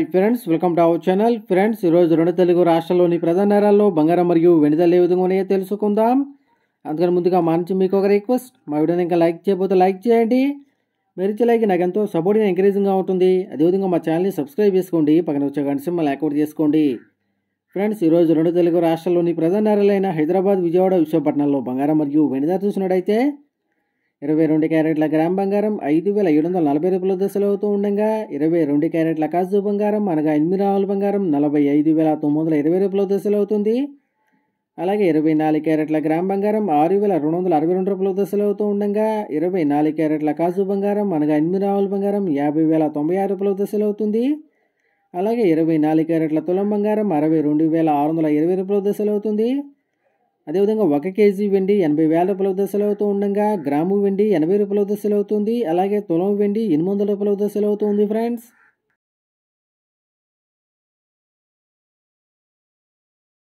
friends welcome to our channel friends ఈరోజు రెండు తెలుగు రాష్ట్రాల్లోని ప్రధాన నగరాల్లో బంగారం మరియు వెండి ధరలు ఏ విధంగా ఉన్నాయో తెలుసుకుందాం అందుకని ముందుగా మా నుంచి మీకు ఒక రిక్వెస్ట్ మా వీడియోని ఇంకా లైక్ చేయకపోతే లైక్ చేయండి మీరు ఇచ్చే లైక్ నాకు ఎంతో సపోర్టింగ్ ఎంకరేజింగ్గా ఉంటుంది అదేవిధంగా మా ఛానల్ని సబ్స్క్రైబ్ చేసుకోండి పక్కన వచ్చే గంట సింబల్ యాక్టివేట్ చేసుకోండి ఫ్రెండ్స్ ఈరోజు రెండు తెలుగు రాష్ట్రాల్లోని ప్రధాన నగరాలైన హైదరాబాద్ విజయవాడ విశాఖపట్నంలో బంగారం మరియు వెండి ధర చూసినట్టయితే ఇరవై రెండు క్యారెట్ల గ్రామ్ బంగారం ఐదు వేల ఏడు వందల నలభై రూపాయల దశలు అవుతూ ఉండగా ఇరవై రెండు క్యారెట్ల కాజు బంగారం అనగా ఎనిమిది రావుల బంగారం నలభై ఐదు వేల తొమ్మిది వందల ఇరవై రూపాయల దశలు అవుతుంది అలాగే ఇరవై నాలుగు క్యారెట్ల గ్రామ్ బంగారం ఆరు వేల రెండు వందల అరవై రెండు రూపాయల దశలు అవుతూ ఉండగా ఇరవై నాలుగు క్యారెట్ల కాజు బంగారం అనగా ఎనిమిది రావుల బంగారం యాభై వేల తొంభై ఆరు రూపాయల దశలు అవుతుంది అలాగే ఇరవై నాలుగు క్యారెట్ల తులం బంగారం అరవై రెండు వేల ఆరు వందల ఇరవై రూపాయల దశలు అవుతుంది అదేవిధంగా ఒక కేజీ వెండి ఎనభై వేల రూపాయల దశలు అవుతూ ఉండగా గ్రాము వెండి ఎనభై రూపాయల దశలు అవుతుంది అలాగే తులం వెండి ఎనిమిది వందల రూపాయల దశలు అవుతుంది ఫ్రెండ్స్